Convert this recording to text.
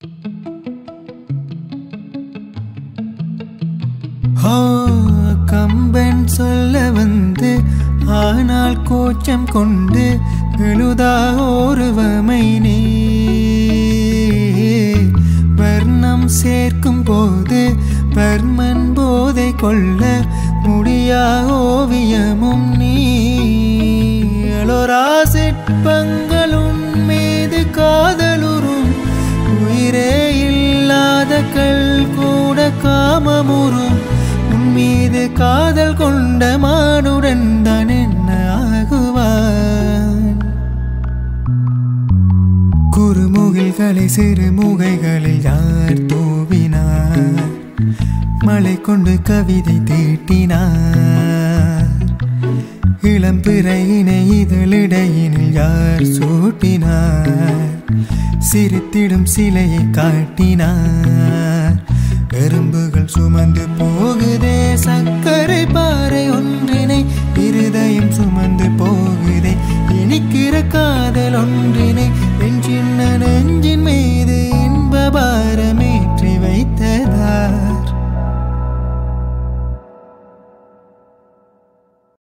ஹோ கம்பன் சொல்ல வந்து ஆனால் கோச்சம் கொண்டு எழுதா ஒருவமை நீ வர்ணம் சேர்க்கும் போது வர்மன் போதை கொள்ள முடியா ஓவியமும் நீ அலோரா சிற்பங்கள் உன் மீது காதலுறும் உயிரே இல்லாத கல் கூட காமமுறும் உன் மீது காதல் கொண்ட மானுடன் தான் என்ன ஆகுவான் குறுமுகில்களை சிறு முகைகளில் யார் தூவினார் மழை கொண்டு கவிதை தீட்டினார் இளம்பிறையினை இதழிடையினில் யார் சூட்டினார் சிரித்திடும் சிலையை காட்டினார் எறும்புகள் சுமந்து போகுதே சர்க்கரை பாறை ஒன்றினை இருதயம் சுமந்து போகுதே இனிக்கிற காதல் ஒன்றினை